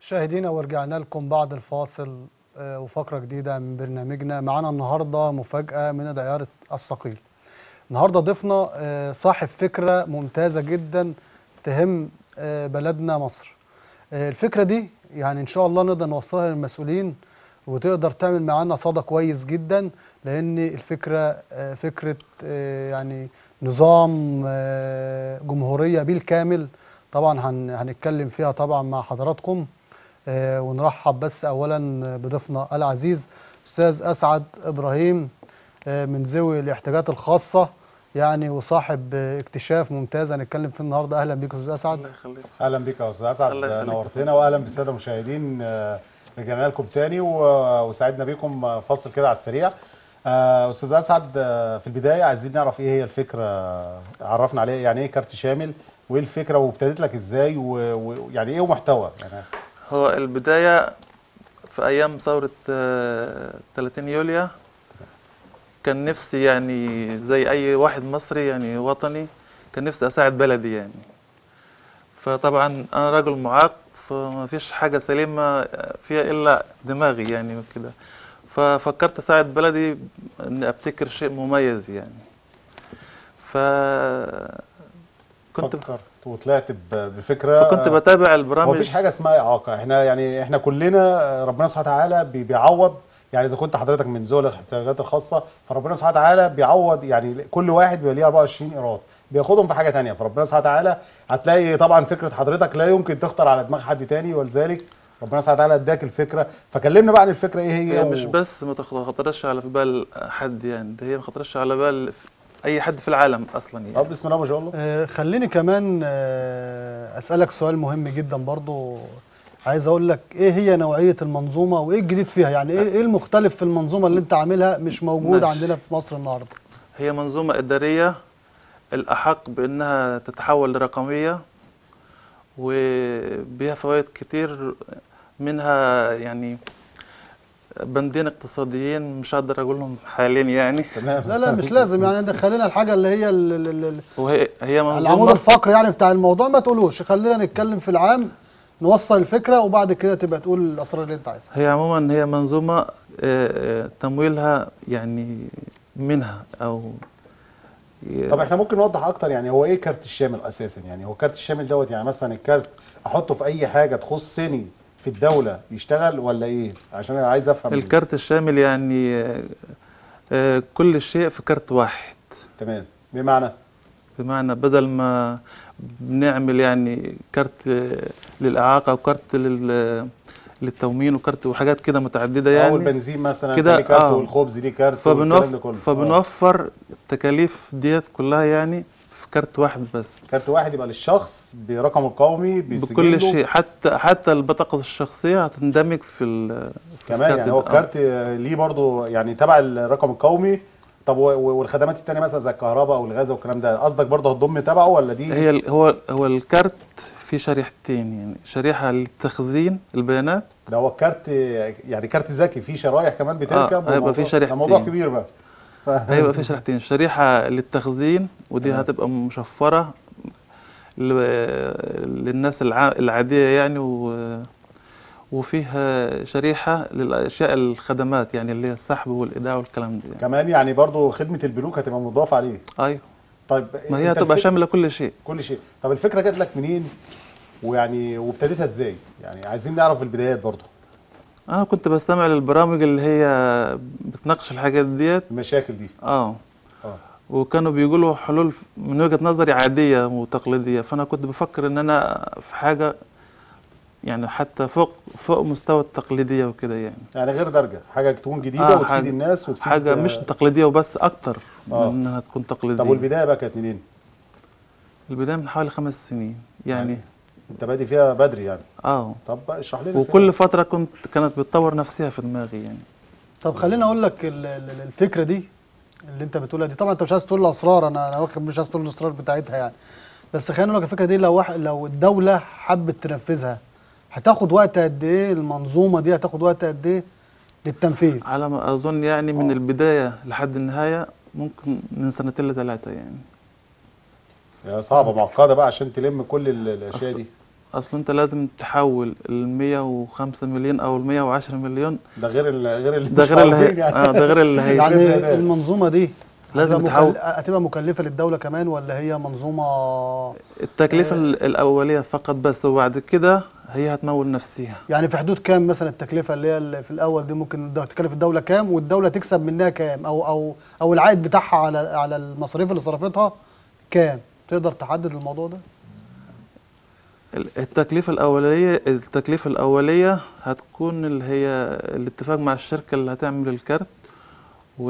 مشاهدينا ورجعنا لكم بعد الفاصل آه، وفقرة جديدة من برنامجنا معانا النهاردة مفاجأة من دائرة الصقيل النهاردة ضيفنا آه، صاحب فكرة ممتازة جدا تهم آه، بلدنا مصر آه، الفكرة دي يعني إن شاء الله نقدر نوصلها للمسؤولين وتقدر تعمل معانا صدى كويس جدا لأن الفكرة آه، فكرة آه، يعني نظام آه، جمهورية بالكامل طبعا هن- هنتكلم فيها طبعا مع حضراتكم آه، ونرحب بس اولا بضيفنا العزيز استاذ اسعد ابراهيم آه، من ذوي الاحتياجات الخاصه يعني وصاحب آه، اكتشاف ممتاز هنتكلم فيه النهارده اهلا بيك يا استاذ اسعد الله يخليك اهلا بك يا استاذ اسعد الله يخليك. نورتنا واهلا بالساده المشاهدين آه، رجعنا لكم تاني و- وسعدنا بيكم آه، فاصل كده على السريع آه، استاذ اسعد آه، في البدايه عايزين نعرف ايه هي الفكره عرفنا عليها يعني ايه كارت شامل وايه الفكره وابتدت لك ازاي و- ويعني ايه محتوى يعني هو البداية في أيام ثورة آه، 30 يوليو كان نفسي يعني زي أي واحد مصري يعني وطني كان نفسي أساعد بلدي يعني فطبعا أنا رجل معاق فما فيش حاجة سليمة فيها إلا دماغي يعني وكده ففكرت أساعد بلدي إني أبتكر شيء مميز يعني ف كنت فكرت وطلعت ب- بفكره فكنت بتابع هو البرامج مفيش حاجه اسمها اعاقه احنا يعني احنا كلنا آه، ربنا سبحانه وتعالى بي- بيعوض يعني اذا كنت حضرتك من ذوي الاحتياجات الخاصه فربنا سبحانه وتعالى بيعوض يعني كل واحد بيبقى ليه 24 ايراد بياخدهم في حاجه تانية فربنا سبحانه وتعالى هتلاقي طبعا فكره حضرتك لا يمكن تخطر على دماغ حد تاني ولذلك ربنا سبحانه وتعالى اداك الفكره فكلمنا بقى عن الفكره ايه هي هي و- مش بس ما تخ- خطرش على في بال حد يعني ده هي ما خطرش على بال اي حد في العالم اصلا طب يعني بسم الله ما شاء الله آه، خليني كمان آه، اسالك سؤال مهم جدا برضو عايز اقول لك ايه هي نوعيه المنظومه وايه الجديد فيها يعني ايه إيه المختلف في المنظومه اللي انت عاملها مش موجود ماشي. عندنا في مصر النهارده هي منظومة إدارية الأحق بأنها تتحول لرقمية وبها فوائد كتير منها يعني بندين اقتصاديين مش هقدر أقولهم حاليا يعني تمام لا لا مش لازم يعني ده خلينا الحاجه اللي هي ال- ال- ال- وهي هي العمود منظومة الفقري يعني بتاع الموضوع ما تقولوش خلينا نتكلم في العام نوصل الفكره وبعد كده تبقى تقول الاسرار اللي انت عايزها هي عموما هي منظومة آه، آه، تمويلها يعني منها أو طب احنا ممكن نوضح اكتر يعني هو ايه كارت الشامل اساسا يعني هو كارت الشامل دوت يعني مثلا الكارت احطه في اي حاجه تخصني في الدوله يشتغل ولا ايه عشان انا عايز افهم الكارت الشامل يعني آه، آه، كل شيء في كارت واحد تمام بمعنى بمعنى بدل ما بنعمل يعني كارت آه، للإعاقة وكارت لل للتومين وكارت وحاجات كده متعددة يعني يعني البنزين مثلا كده، كده كارت آه. والخبز ليه كارت والكلام ده فبنوفر كله آه. فبنوفر التكاليف ديت كلها يعني في كارت واحد بس كارت واحد يبقى للشخص برقمه القومي بسجله بكل شيء حتى حتى البطاقة الشخصية هتندمج في ال في كمان الكارت يعني هو ده. آه. الكارت ليه برضو يعني تبع الرقم القومي طب و- و- والخدمات التانية مثلا زي الكهرباء والغاز والكلام ده قصدك برضه هتضم تبعه ولا دي هي ال- هو هو الكارت في شريحتين يعني شريحة للتخزين البيانات ده هو الكارت يعني كارت ذكي فيه شرايح كمان بتركب هيبقى والموضوع- فيه شريحتين. ده موضوع كبير بقى ف... هيبقى في شريحتين شريحة للتخزين ودي تمام. هتبقى مشفرة ل- للناس الع- العادية يعني و وفيها شريحة للأشياء الخدمات يعني اللي هي السحب والإيداع والكلام ده يعني. كمان يعني برضو خدمة البنوك هتبقى مضاف عليه أيوه طيب ما هي أنت هتبقى الفك- شاملة كل شيء كل شيء طب الفكرة جات لك منين ويعني وابتديتها ازاي يعني عايزين نعرف البدايات برضو أنا كنت بستمع للبرامج اللي هي بتناقش الحاجات ديت المشاكل دي اه اه وكانوا بيقولوا حلول من وجهة نظري عادية وتقليدية فأنا كنت بفكر إن أنا في حاجة يعني حتى فوق فوق مستوى التقليدية وكده يعني يعني غير درجة حاجة تكون جديدة آه، وتفيد حاجة- الناس وتفيد حاجة مش تقليدية وبس أكتر آه. من إنها تكون تقليدية طب والبداية بقى كانت منين؟ البداية من حوالي خمس سنين يعني انت بادي فيها بدري يعني اه طب بقى اشرح لنا وكل كده. فترة كنت كانت بتطور نفسها في دماغي يعني طب خليني اقول لك ال- ال- الفكره دي اللي انت بتقولها دي طبعا انت مش عايز تقول الاسرار انا انا واخد مش عايز تقول الاسرار بتاعتها يعني بس خليني اقول لك الفكره دي لو واحد لو الدوله حبت تنفذها هتاخد وقت قد ايه المنظومه دي هتاخد وقت قد ايه للتنفيذ على ما أظن يعني من البداية لحد النهاية ممكن من سنتين لثلاثة يعني يا صعبة معقدة بقى عشان تلم كل ال- الاشياء دي اصل انت لازم تحول ال 105 مليون او ال 110 مليون ده غير ال غير اللي ده مش غير اللي عارفين هي يعني اه ده غير اللي هي يعني زي ده. المنظومه دي لازم هتبقى تحول- مكل- هتبقى مكلفه للدوله كمان ولا هي منظومه التكلفة ال- الأولية فقط بس وبعد كده هي هتمول نفسها يعني في حدود كام مثلا التكلفه اللي هي اللي في الاول دي ممكن الد- تكلف الدوله كام والدوله تكسب منها كام او او او العائد بتاعها على على المصاريف اللي صرفتها كام تقدر تحدد الموضوع ده ال- التكلفة الأولية التكلفة الأولية هتكون اللي هي الاتفاق مع الشركة اللي هتعمل الكارت و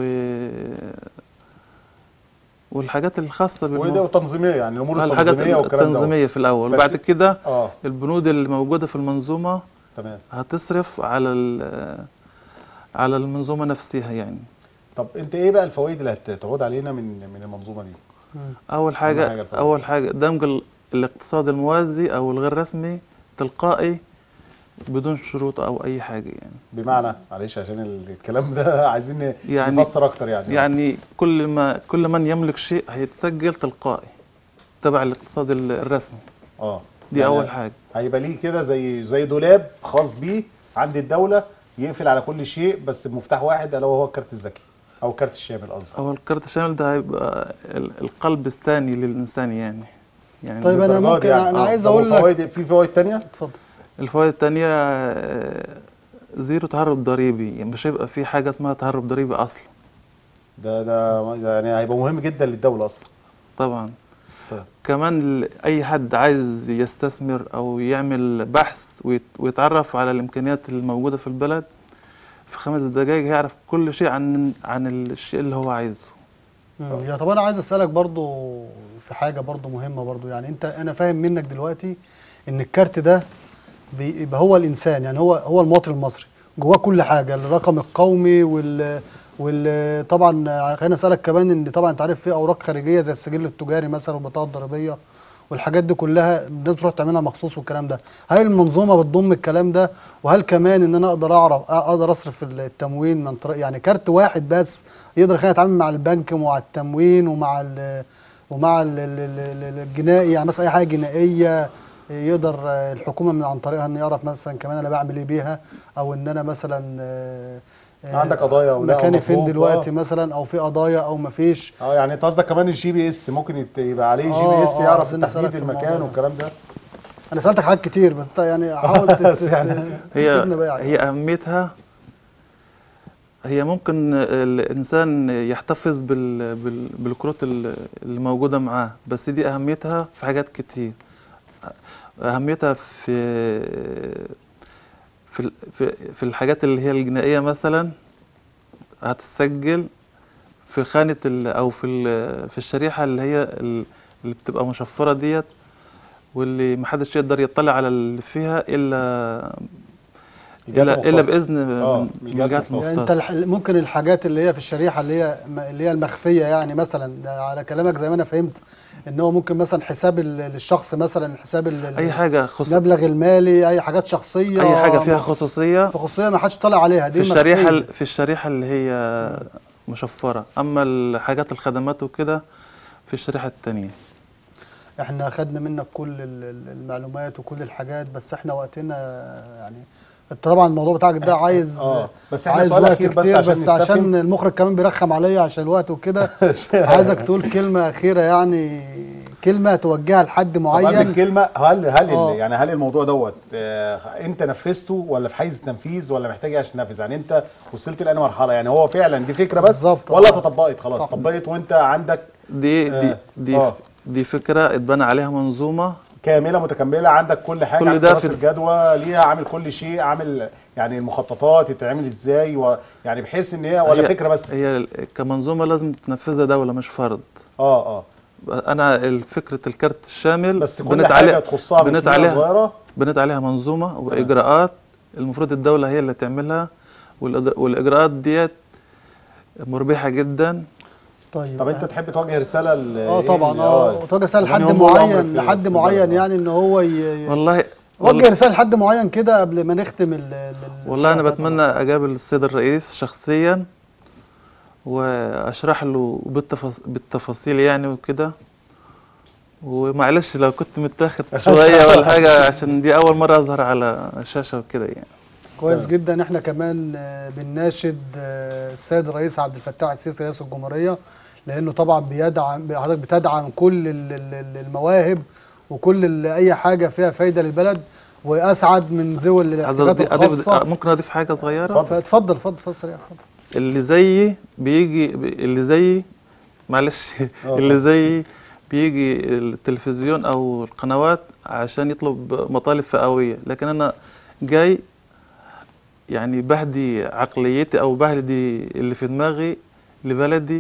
والحاجات الخاصة وده بالموضوع وتنظيميه يعني الامور الحاجات التنظيميه والكلام ده التنظيمية في الأول بس- وبعد كده اه البنود اللي موجودة في المنظومة تمام هتصرف على ال- على المنظومة نفسها يعني طب انت ايه بقى الفوائد اللي هتعود علينا من من المنظومه دي أول حاجة حاجة الفوائد. أول حاجة دمج ال- الاقتصاد الموازي أو الغير رسمي تلقائي بدون شروط أو أي حاجة يعني بمعنى معلش عشان ال- الكلام ده عايزين ن- يعني- نفسر اكتر يعني يعني كل ما كل من يملك شيء هيتسجل تلقائي تبع الاقتصاد ال- الرسمي اه دي يعني أول حاجة هيبقى ليه كده زي زي دولاب خاص بيه عند الدوله يقفل على كل شيء بس بمفتاح واحد الا وهو الكارت الذكي او الكارت الشامل قصدي أو الكارت الشامل ده هيبقى ال- القلب الثاني للإنسان يعني يعني طيب أنا للدرجة ممكن- دي يعني. أنا آه. عايز طب أقول لك- وفوائد- في فوائد تانية اتفضل الفوائد التانية آه، زيرو تهرب ضريبي يعني مش هيبقى في حاجة اسمها تهرب ضريبي أصلا ده ده ده يعني هيبقى مهم جدا للدوله اصلا طبعا طيب كمان ال- اي حد عايز يستثمر او يعمل بحث ويت- ويتعرف على الامكانيات الموجوده في البلد في خمس دقائق هيعرف كل شيء عن عن الشيء اللي هو عايزه مم. يا طب انا عايز اسالك برضو في حاجه برضو مهمه برضو يعني انت انا فاهم منك دلوقتي ان الكارت ده بيبقى هو الانسان يعني هو هو المواطن المصري جواه كل حاجه الرقم القومي وال وال طبعا خلينا اسالك كمان ان طبعا انت عارف في اوراق خارجيه زي السجل التجاري مثلا والبطاقه الضريبيه والحاجات دي كلها الناس بتروح تعملها مخصوص والكلام ده هل المنظومه بتضم الكلام ده وهل كمان ان انا اقدر اعرف اقدر اصرف التموين من طريق يعني كارت واحد بس يقدر يخليني اتعامل مع البنك ومع التموين ومع ال ومع ال- ال- ال- ال- الجنائي يعني مثلا اي حاجه جنائيه يقدر آه، الحكومه من عن طريقها ان يعرف مثلا كمان انا بعمل ايه بيها او ان انا مثلا آه، آه، عندك قضايا أو لا أو مكاني فين مطلوب، دلوقتي آه. مثلا او في قضايا او ما فيش اه يعني انت قصدك كمان الجي بي اس ممكن يت- يبقى عليه جي آه، بي اس آه، يعرف عايزين تحديد نسألك في الموضوع المكان ده. والكلام ده انا سالتك حاجات كتير بس انت يعني حاول تت- بس يعني هي تفيدنا بقى يعني. هي اهميتها هي ممكن الانسان يحتفظ بال بال بالكروت ال- اللي موجوده معاه بس دي اهميتها في حاجات كتير اهميتها في في ال- في, في الحاجات اللي هي الجنائيه مثلا هتسجل في خانه ال او في ال- في الشريحه اللي هي ال- اللي بتبقى مشفره ديت واللي محدش يقدر يطلع على اللي فيها الا الجهات الا الا المختصة. باذن آه، من من من الجهات جهات المختصة. يعني انت مختصه الح- ممكن الحاجات اللي هي في الشريحه اللي هي اللي هي المخفيه يعني مثلا ده على كلامك زي ما انا فهمت ان هو ممكن مثلا حساب ال- للشخص مثلا حساب ال- اي حاجه خص المبلغ المالي اي حاجات شخصيه اي حاجه فيها خصوصيه في خصوصيه ما حدش طالع عليها دي في الشريحه مخفية. ال- في الشريحه اللي هي مشفره اما الحاجات الخدمات وكده في الشريحه الثانيه احنا خدنا منك كل ال- ال- المعلومات وكل الحاجات بس احنا وقتنا يعني انت طبعا الموضوع بتاعك ده عايز آه، بس احنا عايز سؤال وقت أخير بس كتير عشان بس نستفهم. عشان المخرج كمان بيرخم عليا عشان الوقت وكده عايزك تقول كلمه اخيره يعني كلمه توجهها لحد طب قبل معين الكلمه هل هل آه. ال- يعني هل الموضوع دوت آه، انت نفذته ولا في حيز التنفيذ ولا محتاج إيه عشان تنفذ يعني انت وصلت لانهي مرحله يعني هو فعلا دي فكره بس بالظبط، ولا آه. تطبقت خلاص صح. طبقت وانت عندك دي دي آه، دي آه. دي فكره اتبنى عليها منظومه كامله متكمله عندك كل حاجه كل عندك ده دراسه في- الجدوى ليها عامل كل شيء عامل يعني المخططات يتعمل ازاي و يعني بحيث ان هي ولا هي- فكره بس هي ال- كمنظومه لازم تنفذها دوله مش فرد اه اه انا ال- فكره الكارت الشامل بس كل بنيت حاجه عليها- تخصها من بنيت كبيرة عليها صغيره بنيت عليها منظومه واجراءات المفروض الدوله هي اللي تعملها والإج- والاجراءات ديت مربحه جدا طيب طب انت تحب توجه رساله ل اه إيه طبعا ل- اه وتوجه رساله يعني لحد هم الأمر معين في- لحد في معين البلد. يعني ان هو ي... والله وجه رساله لحد معين كده قبل ما نختم ال ال- والله انا الحلقة بتمنى اقابل السيد الرئيس شخصيا واشرح له بالتفاص- بالتفاصيل يعني وكده ومعلش لو كنت متاخد شويه ولا حاجه عشان دي اول مره اظهر على الشاشه وكده يعني كويس جدا احنا كمان آه، بنناشد آه، السيد الرئيس عبد الفتاح السيسي رئيس الجمهوريه لانه طبعا بيدعم حضرتك بتدعم كل ال- ال- ال- المواهب وكل ال- اي حاجه فيها فايده للبلد واسعد من ذوي عايز الاحتياجات أضيف- أضيف الخاصه ممكن اضيف حاجه صغيره فاتفضل اتفضل اتفضل سريع اتفضل اللي زيي بيجي اللي زيي معلش اه اللي زيي بيجي التلفزيون او القنوات عشان يطلب مطالب فئويه لكن انا جاي يعني بهدي عقليتي او بهدي اللي في دماغي لبلدي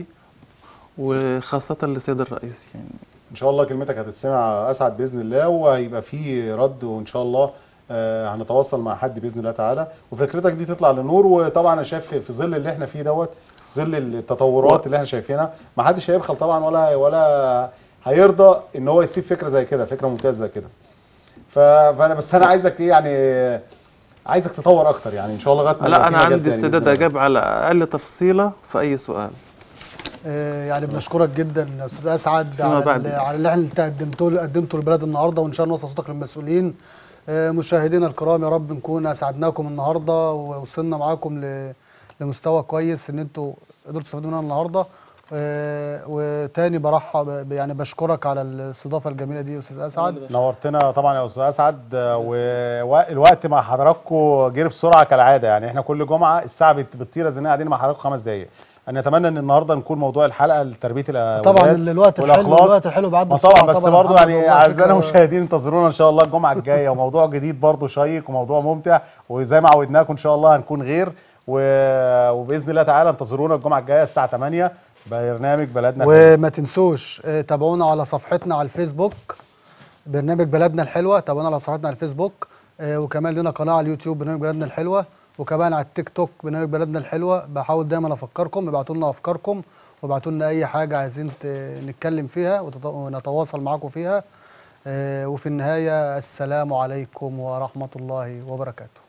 وخاصه للسيد الرئيس يعني ان شاء الله كلمتك هتتسمع اسعد باذن الله وهيبقى في رد وان شاء الله آه، هنتواصل مع حد باذن الله تعالى وفكرتك دي تطلع للنور وطبعا انا شايف في ظل اللي احنا فيه دوت في ظل التطورات اللي احنا شايفينها ما حدش هيبخل طبعا ولا ولا هيرضى ان هو يسيب فكره زي كده فكره ممتازه زي كده ف- فانا بس انا عايزك ايه يعني عايزك تطور اكتر يعني ان شاء الله لغايه ما يبقى لا في انا مجال عندي تاني بإذن استعداد الله. اجاب على اقل تفصيله في اي سؤال آه، يعني بنشكرك جدا يا استاذ اسعد فيما على بعد. ال- على اللي احنا انت قدمته قدمته للبلد النهارده وان شاء الله نوصل صوتك للمسؤولين آه، مشاهدينا الكرام يا رب نكون اسعدناكم النهارده ووصلنا معاكم ل- لمستوى كويس ان انتوا قدرتوا تستفيدوا منها النهارده آه، وتاني برحب ب- يعني بشكرك على الاستضافه الجميله دي يا استاذ اسعد نورتنا طبعا يا استاذ اسعد آه، والوقت مع حضراتكم جري بسرعه كالعاده يعني احنا كل جمعه الساعه بت- بتطير زي قاعدين مع حضراتكم خمس دقائق انا اتمنى ان النهارده نكون موضوع الحلقه لتربيه الاولاد طبعا ال- الوقت الحلو والأخلاق. الوقت الحلو بعد ما طبعا بس برضه يعني اعزائنا المشاهدين انتظرونا ان شاء الله الجمعه الجايه وموضوع جديد برضه شيق وموضوع ممتع وزي ما عودناكم ان شاء الله هنكون غير و... وباذن الله تعالى انتظرونا الجمعه الجايه الساعه 8 برنامج بلدنا الحلوة. وما تنسوش آه، تابعونا على صفحتنا على الفيسبوك برنامج بلدنا الحلوه تابعونا على صفحتنا على الفيسبوك آه، وكمان لنا قناه على اليوتيوب برنامج بلدنا الحلوه وكمان على التيك توك برنامج بلدنا الحلوه بحاول دايما افكركم ابعتوا لنا افكاركم وابعتوا لنا اي حاجه عايزين ت- نتكلم فيها وتت- ونتواصل معاكم فيها آه، وفي النهايه السلام عليكم ورحمه الله وبركاته